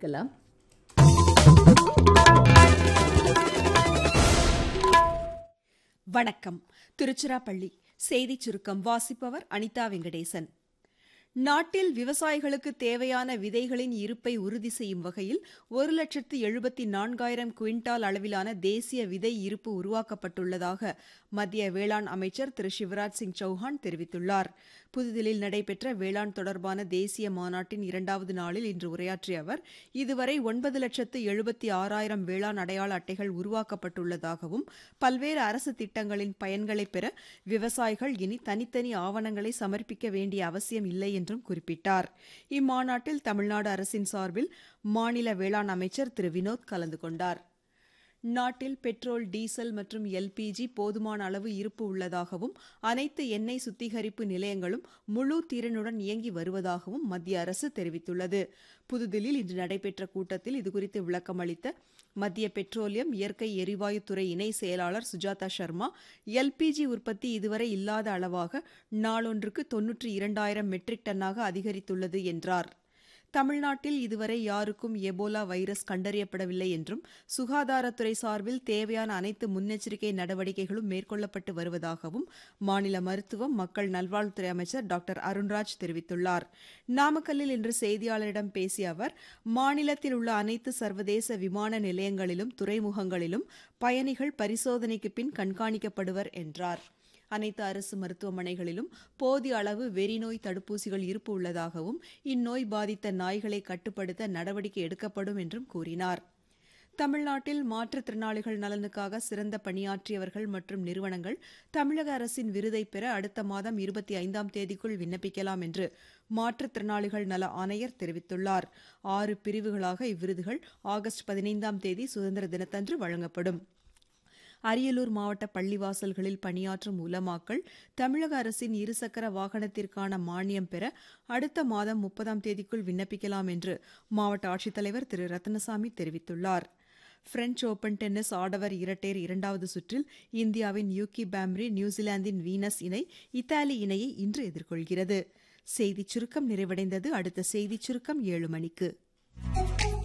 கேட்கலாம் வணக்கம் திருச்சிராப்பள்ளி செய்திச் சுருக்கம் வாசிப்பவர் அனிதா வெங்கடேசன் நாட்டில் விவசாயிகளுக்கு தேவையான விதைகளின் இருப்பை உறுதி செய்யும் வகையில் ஒரு லட்சத்து எழுபத்தி நான்காயிரம் குவிண்டால் அளவிலான தேசிய விதை இருப்பு உருவாக்கப்பட்டுள்ளதாக மத்திய வேளாண் அமைச்சர் திரு சிவராஜ் சிங் சௌஹான் தெரிவித்துள்ளார் புதுதில்லியில் நடைபெற்ற வேளாண் தொடர்பான தேசிய மாநாட்டின் இரண்டாவது நாளில் இன்று உரையாற்றிய அவர் இதுவரை ஒன்பது லட்சத்து எழுபத்தி ஆறாயிரம் வேளாண் அடையாள அட்டைகள் உருவாக்கப்பட்டுள்ளதாகவும் பல்வேறு அரசு திட்டங்களின் பயன்களை பெற விவசாயிகள் இனி தனித்தனி ஆவணங்களை சமர்ப்பிக்க வேண்டிய அவசியம் இல்லை என்றும் குறிப்பிட்டார் இம்மாநாட்டில் தமிழ்நாடு அரசின் சார்பில் மாநில வேளாண் அமைச்சர் திரு வினோத் கலந்து கொண்டார் நாட்டில் பெட்ரோல் டீசல் மற்றும் எல்பிஜி போதுமான அளவு இருப்பு உள்ளதாகவும் அனைத்து எண்ணெய் சுத்திகரிப்பு நிலையங்களும் முழு திறனுடன் இயங்கி வருவதாகவும் மத்திய அரசு தெரிவித்துள்ளது புதுதில்லியில் இன்று நடைபெற்ற கூட்டத்தில் இதுகுறித்து விளக்கம் அளித்த மத்திய பெட்ரோலியம் இயற்கை எரிவாயுத்துறை இணை செயலாளர் சுஜாதா சர்மா எல்பிஜி உற்பத்தி இதுவரை இல்லாத அளவாக நாளொன்றுக்கு தொன்னூற்றி இரண்டாயிரம் மெட்ரிக் டன்னாக அதிகரித்துள்ளது என்றார் தமிழ்நாட்டில் இதுவரை யாருக்கும் எபோலா வைரஸ் கண்டறியப்படவில்லை என்றும் சுகாதாரத்துறை சார்பில் தேவையான அனைத்து முன்னெச்சரிக்கை நடவடிக்கைகளும் மேற்கொள்ளப்பட்டு வருவதாகவும் மாநில மருத்துவம் மக்கள் நல்வாழ்வுத்துறை அமைச்சர் டாக்டர் அருண்ராஜ் தெரிவித்துள்ளார் நாமக்கல்லில் இன்று செய்தியாளரிடம் பேசிய அவர் மாநிலத்தில் உள்ள அனைத்து சர்வதேச விமான நிலையங்களிலும் துறைமுகங்களிலும் பயணிகள் பரிசோதனைக்கு பின் கண்காணிக்கப்படுவர் என்றார் அனைத்து அரசு மருத்துவமனைகளிலும் போதிய அளவு வெறிநோய் தடுப்பூசிகள் இருப்பு உள்ளதாகவும் இந்நோய் பாதித்த நாய்களை கட்டுப்படுத்த நடவடிக்கை எடுக்கப்படும் என்றும் கூறினார் தமிழ்நாட்டில் மாற்றுத்திறனாளிகள் நலனுக்காக சிறந்த பணியாற்றியவர்கள் மற்றும் நிறுவனங்கள் தமிழக அரசின் விருதை பெற அடுத்த மாதம் இருபத்தி ஐந்தாம் தேதிக்குள் விண்ணப்பிக்கலாம் என்று மாற்றுத்திறனாளிகள் நல ஆணையர் தெரிவித்துள்ளார் ஆறு பிரிவுகளாக இவ்விருதுகள் ஆகஸ்ட் பதினைந்தாம் தேதி சுதந்திர தினத்தன்று வழங்கப்படும் அரியலூர் மாவட்ட பள்ளிவாசல்களில் பணியாற்றும் உலமாக்கள் தமிழக அரசின் இருசக்கர வாகனத்திற்கான மானியம் பெற அடுத்த மாதம் முப்பதாம் தேதிக்குள் விண்ணப்பிக்கலாம் என்று மாவட்ட ஆட்சித்தலைவர் திரு ரத்னசாமி தெரிவித்துள்ளார் பிரெஞ்ச் ஓபன் டென்னிஸ் ஆடவர் இரட்டையர் இரண்டாவது சுற்றில் இந்தியாவின் யூகி பாம்ரி நியூசிலாந்தின் வீனஸ் இணை இத்தாலி இணையை இன்று எதிர்கொள்கிறது செய்திச் சுருக்கம் நிறைவடைந்தது அடுத்த செய்திச் சுருக்கம் ஏழு மணிக்கு